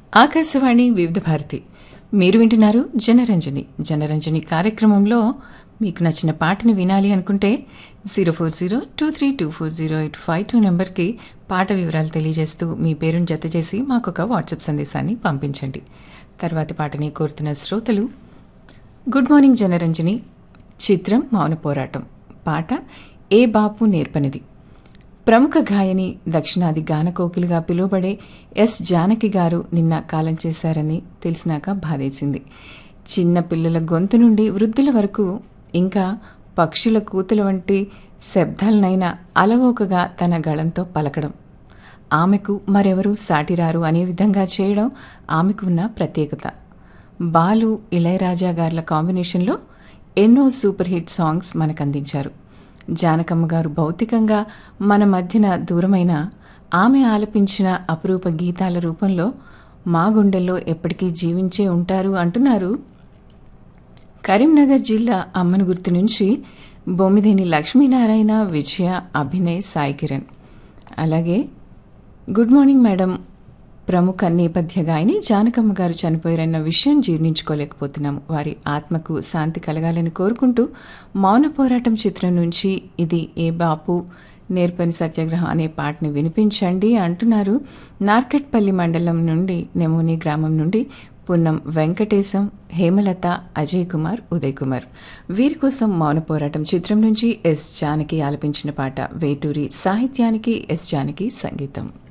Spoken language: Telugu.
ఆకాశవాణి వివిధ భారతి మీరు వింటున్నారు జనరంజని జనరంజని కార్యక్రమంలో మీకు నచ్చిన పాటను వినాలి అనుకుంటే zero four zero two three two four zero eight five two నెంబర్కి పాట వివరాలు తెలియజేస్తూ మీ పేరును జత చేసి మాకొక వాట్సాప్ సందేశాన్ని పంపించండి తర్వాతి పాటని కోరుతున్న శ్రోతలు గుడ్ మార్నింగ్ జనరంజని చిత్రం మౌన పోరాటం పాట ఏ బాపు నేర్పనిది ప్రముఖ గాయని దక్షిణాది గానకోకిలుగా పిలువబడే ఎస్ జానకి గారు నిన్న కాలం చేశారని తెలిసినాక బాధేసింది చిన్న పిల్లల గొంతు నుండి వృద్ధుల వరకు ఇంకా పక్షుల కూతుల వంటి శబ్దాలనైనా అలవోకగా తన గళంతో పలకడం ఆమెకు మరెవరూ సాటిరారు అనే విధంగా చేయడం ఆమెకు ఉన్న ప్రత్యేకత బాలు ఇళయరాజా గార్ల కాంబినేషన్లో ఎన్నో సూపర్ హిట్ సాంగ్స్ మనకు అందించారు జానకమ్మ గారు భౌతికంగా మన మధ్యన దూరమైన ఆమె ఆలపించిన అపురూప గీతాల రూపంలో మా గుండెల్లో ఎప్పటికీ జీవించే ఉంటారు అంటున్నారు కరీంనగర్ జిల్లా అమ్మను గుర్తు నుంచి బొమ్మిదేని లక్ష్మీనారాయణ విజయ అభినయ్ సాయి కిరణ్ అలాగే గుడ్ మార్నింగ్ మేడం ప్రముఖ నేపథ్య గాయని జానకమ్మ గారు చనిపోయారన్న విషయం జీర్ణించుకోలేకపోతున్నాము వారి ఆత్మకు శాంతి కలగాలని కోరుకుంటూ మౌన పోరాటం చిత్రం నుంచి ఇది ఏ బాపు నేర్పని సత్యాగ్రహం అనే పాటని వినిపించండి అంటున్నారు నార్కట్పల్లి మండలం నుండి నెమోని గ్రామం నుండి పున్నం వెంకటేశం హేమలత అజయ్ కుమార్ ఉదయ్ కుమార్ వీరి కోసం మౌన పోరాటం చిత్రం నుంచి ఎస్ జానకి ఆలపించిన పాట వేటూరి సాహిత్యానికి ఎస్ జానకి సంగీతం